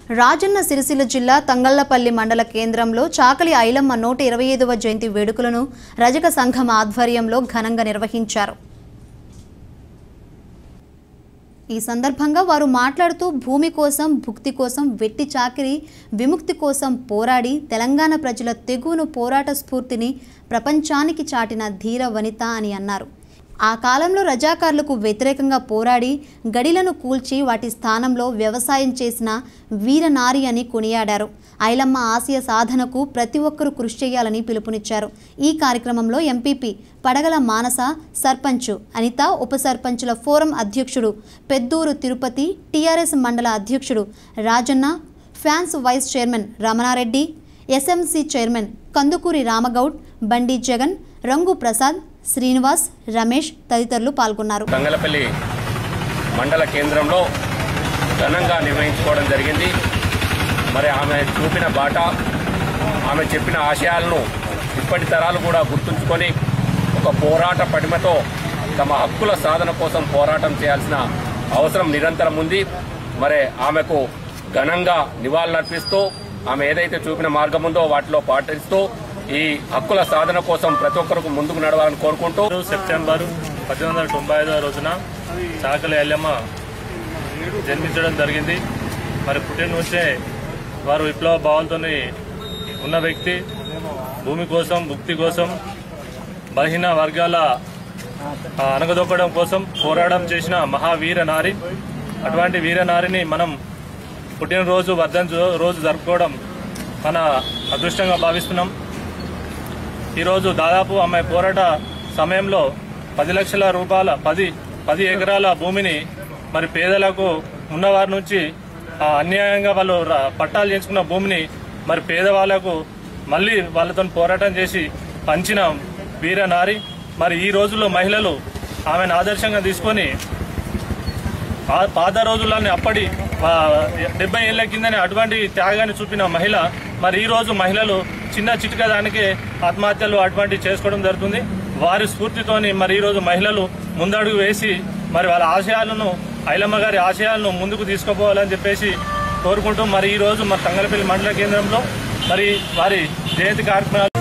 రాజన్న సిరిసిల్ల జిల్లా తంగళ్లపల్లి మండల కేంద్రంలో చాకలి ఐలమ్మ నూట ఇరవై ఐదవ జయంతి వేడుకలను రజక సంఘం ఆధ్వర్యంలో ఘనంగా నిర్వహించారు ఈ సందర్భంగా వారు మాట్లాడుతూ భూమి కోసం భుక్తి కోసం వెట్టి చాకిరి విముక్తి కోసం పోరాడి తెలంగాణ ప్రజల తెగువను పోరాట స్ఫూర్తిని ప్రపంచానికి చాటిన ధీర వనిత అని అన్నారు ఆ కాలంలో రజాకారులకు వ్యతిరేకంగా పోరాడి గడిలను కూల్చి వాటి స్థానంలో వ్యవసాయం చేసిన వీరనారి అని కొనియాడారు ఐలమ్మ ఆశయ సాధనకు ప్రతి ఒక్కరూ కృషి చేయాలని పిలుపునిచ్చారు ఈ కార్యక్రమంలో ఎంపీపీ పడగల మానస సర్పంచ్ అనిత ఉప సర్పంచుల ఫోరం అధ్యక్షుడు పెద్దూరు తిరుపతి టీఆర్ఎస్ మండల అధ్యక్షుడు Rajanna fans vice chairman Ramana Reddy SMC chairman Kandukuri Ramagoud బండి జగన్ రంగు ప్రసాద్ శ్రీనివాస్ రమేష్ తదితరులు పాల్గొన్నారు తంగలపల్లి మండల కేంద్రంలో ఘనంగా నిర్వహించుకోవడం జరిగింది మరి ఆమె చూపిన బాట ఆమె చెప్పిన ఆశయాలను ఇప్పటి తరాలు కూడా గుర్తుంచుకొని ఒక పోరాట పటిమతో తమ హక్కుల సాధన కోసం పోరాటం చేయాల్సిన అవసరం నిరంతరం ఉంది మరి ఆమెకు ఘనంగా నివాళులర్పిస్తూ ఆమె ఏదైతే చూపిన మార్గం ఉందో వాటిలో పాటిస్తూ ఈ హక్కుల సాధన కోసం ప్రతి ఒక్కరికి ముందుకు నడవాలని కోరుకుంటూ ఆరు సెప్టెంబర్ పద్దెనిమిది వందల తొంభై ఐదవ రోజున చాకలి ఎల్లమ్మ జన్మించడం జరిగింది మరి పుట్టిన నుంచే వారు విప్లవ భావాలతో ఉన్న వ్యక్తి భూమి కోసం భుక్తి కోసం బలహీన వర్గాల ఆ, అణగదొక్కడం కోసం పోరాటం చేసిన మహావీర నారి అటువంటి వీర నారిని మనం పుట్టినరోజు వర్ధన్ రోజు జరుపుకోవడం మన అదృష్టంగా భావిస్తున్నాం ఈరోజు దాదాపు ఆమె పోరాట సమయంలో పది లక్షల రూపాయల పది పది ఎకరాల భూమిని మరి పేదలకు ఉన్నవారి నుంచి ఆ, అన్యాయంగా వాళ్ళు ర- పట్టాలు చేసుకున్న భూమిని మరి పేదవాళ్లకు మళ్ళీ వాళ్ళతో పోరాటం చేసి పంచిన వీర నారి మరి ఈ రోజుల్లో మహిళలు ఆమెను ఆదర్శంగా తీసుకొని ఆ పాత రోజుల్లోనే అప్పటి ఆ, డెబ్బై ఏళ్ల కిందనే అటువంటి త్యాగాన్ని చూపిన మహిళ మరి ఈ రోజు మహిళలు చిన్న చిటిక దానికే ఆత్మహత్యలు అటువంటి చేసుకోవడం జరుగుతుంది వారి స్ఫూర్తితోని మరి ఈ రోజు మహిళలు ముందడుగు వేసి మరి వాళ్ళ ఆశయాలను ఐలమ్మ గారి ఆశయాలను ముందుకు తీసుకుపోవాలని చెప్పేసి కోరుకుంటూ మరి ఈ రోజు మరి తంగలపల్లి మండల కేంద్రంలో మరి వారి జయంతి కార్యక్రమాలు